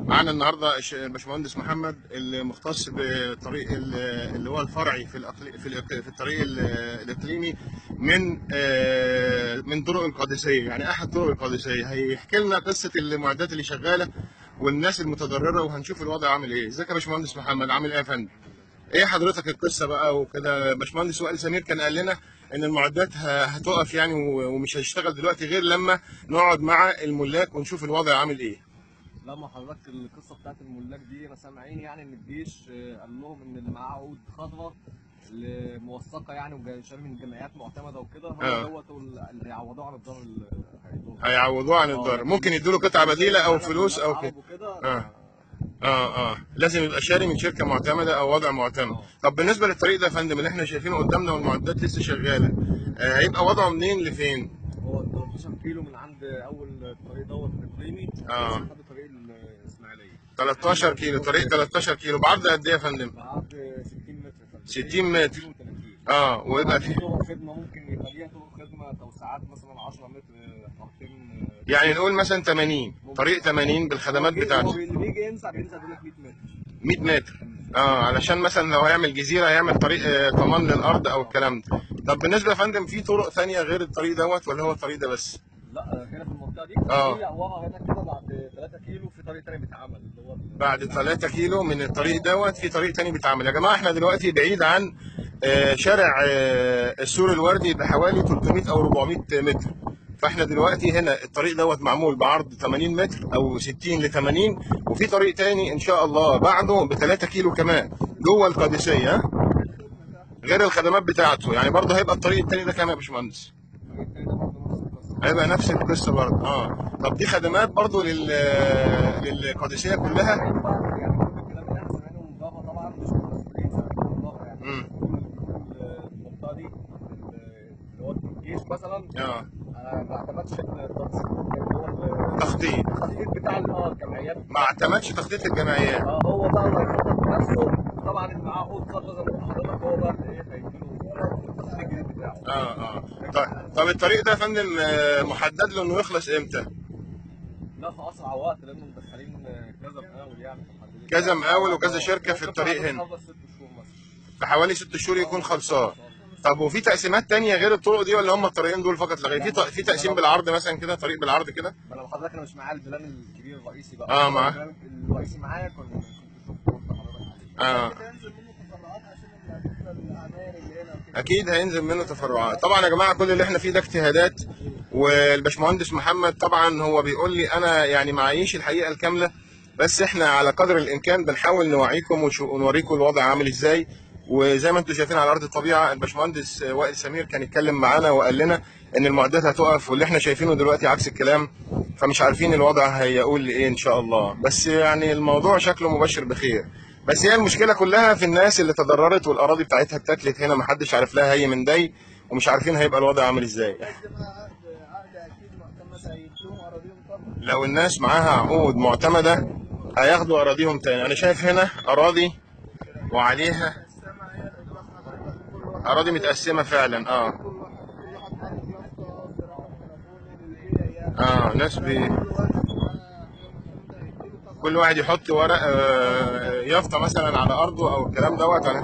معانا النهارده الش- الباشمهندس محمد اللي مختص بالطريق ال- اللي هو الفرعي في الأقل... في, الأق... في الطريق ال- الاقليمي من آه، من طرق القادسيه يعني احد طرق القادسيه هيحكي لنا قصه المعدات اللي شغاله والناس المتضرره وهنشوف الوضع عامل ايه ازيك يا باشمهندس محمد عامل ايه يا فندم ايه حضرتك القصه بقى وكده باشمهندس وائل سمير كان قال لنا ان المعدات ه- هتقف يعني و- ومش هتشتغل دلوقتي غير لما نقعد مع الملاك ونشوف الوضع عامل ايه لما حضرتك القصه بتاعت الملاك دي انا سامعين يعني ان الجيش آه، قال لهم ان اللي معاه عقود خضراء اللي موثقه يعني وشامل من جمعيات معتمده وكده هو آه. دوت اللي هيعوضوه عن الضرر اللي هيدوه هيعوضوه عن الضرر ممكن يدوا له قطعه بديله او فلوس او كده كده آه. اه اه لازم يبقى شاري من شركه معتمده او وضع معتمد طب بالنسبه للطريق ده يا فندم اللي احنا شايفينه قدامنا والمعدات لسه شغاله آه هيبقى وضعه منين لفين هو 13 كيلو من عند اول الطريق دوت الاقليمي آه. لحد طريق الاسماعيليه 13 كيلو طريق 13 كيلو بعرض قد ايه يا فندم بعد 60 متر يا فندم. 60 متر. 30. اه ويبقى في في طرق خدمه ممكن يبقى ليها طرق خدمه توسعات مثلا 10 متر خطين يعني نقول مثلا 80 طريق 80 بالخدمات هو بتاعته اللي بيجي ينسى بينسى يقول لك 100 متر 100 متر اه علشان مثلا لو هيعمل جزيره هيعمل طريق آه، طمان للارض او الكلام ده طب بالنسبه يا فندم في طرق ثانيه غير الطريق دوت ولا هو الطريق ده بس لا هنا في المنطقه دي آه. في ورا هنا كده بعد 3 كيلو في طريق تاني بيتعمل اللي هو ال- بعد 3 كيلو من الطريق دوت في طريق تاني بيتعمل يا جماعه احنا دلوقتي بعيد عن آه، شارع آه، السور الوردي بحوالي 300 او 400 متر فاحنا دلوقتي هنا الطريق دوت معمول بعرض 80 متر او 60 ل 80 وفي طريق تاني ان شاء الله بعده ب 3 كيلو كمان جوه القادسيه ها؟ غير الخدمات بتاعته يعني برضه هيبقى الطريق التاني ده كام يا باشمهندس؟ الطريق التاني ده برضه نفس القصه هيبقى نفس القصه برضه اه طب دي خدمات برضه لل للقادسيه كلها يعني كل الكلام اللي احنا سامعينه من بره طبعا مش من المسؤولين سامعينه من بره يعني مم. كل المنطقه دي اللي هو الجيش مثلا اه انا ما اعتمدش التخطيط اللي هو ال- تخطيط التخطيط بتاع ال- اه الجمعيات ما اعتمدش تخطيط الجمعيات اه هو بقى الله يخطط بنفسه طبعا اللي معاه عقود خضرا زي ما قلت لحضرتك هو بقى اللي ايه هيديله التخطيط الجديد بتاعه اه اه طيب طب الطريق ده يا فندم آه، محدد له انه يخلص امتى؟ لا في اسرع وقت لانه مدخلين كذا مقاول يعني محددين. كذا مقاول وكذا شركة في ممكن الطريق بعد هنا. خمس ست شهور مثلا في حوالي ست شهور يكون خلصان طب وفي تقسيمات تانية غير الطرق دي ولا هم الطريقين دول فقط لا غير؟ في ط- في تقسيم بالعرض مثلا كده طريق بالعرض كده؟ ما انا حضرتك انا مش معايا البلان الكبير الرئيسي بقى آه، معاه. البلان الرئيسي معايا كنت كنت شفت قلت لحضرتك عليه اه تنزل منه تفرعات عشان الاعمال اللي هنا وكده اكيد هينزل منه تفرعات طبعا يا جماعه كل اللي احنا فيه ده اجتهادات والباشمهندس محمد طبعا هو بيقول لي انا يعني معيش الحقيقه الكامله بس احنا على قدر الامكان بنحاول نوعيكم ونشو- ونوريكم الوضع عامل ازاي وزي ما انتم شايفين على ارض الطبيعه الباشمهندس وائل سمير كان اتكلم معانا وقال لنا ان المعدات هتقف واللي احنا شايفينه دلوقتي عكس الكلام فمش عارفين الوضع هيقول لايه ان شاء الله بس يعني الموضوع شكله مبشر بخير بس هي المشكله كلها في الناس اللي تضررت والاراضي بتاعتها اتاكلت هنا محدش عارف لها هي من دي ومش عارفين هيبقى الوضع عامل ازاي لازم عقد عقد اكيد معتمد هيدوهم اراضيهم طبعا لو الناس معاها عقود معتمده هياخدوا اراضيهم تاني انا شايف هنا اراضي وعليها السما هي الاجراء كل واحد اراضي متقسمه فعلا اه كل واحد كل واحد حاطط يافطه زراعه تليفون اللي هي اه ناس بي كل واحد معاه هيديله كل واحد يحط ورق آه، يافطه مثلا على ارضه او الكلام دوت على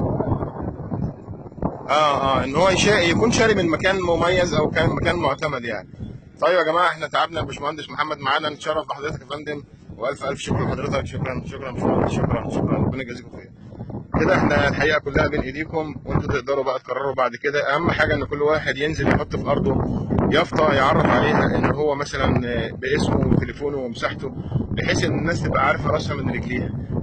اه اه ان هو يشا... يكون شاري من مكان مميز او كان مكان معتمد يعني طيب يا جماعه احنا تعبنا الباشمهندس محمد معانا نتشرف بحضرتك يا فندم والف الف شكر لحضرتك شكرا شكرا باشمهندس شكرا شكرا ربنا يجازيكم خير كده احنا الحقيقه كلها بين ايديكم وانتوا تقدروا بقى تقرروا بعد كده اهم حاجه ان كل واحد ينزل يحط في ارضه يافطه يعرف عليها ان هو مثلا باسمه وتليفونه ومساحته بحيث ان الناس تبقى عارفه راسها من رجليها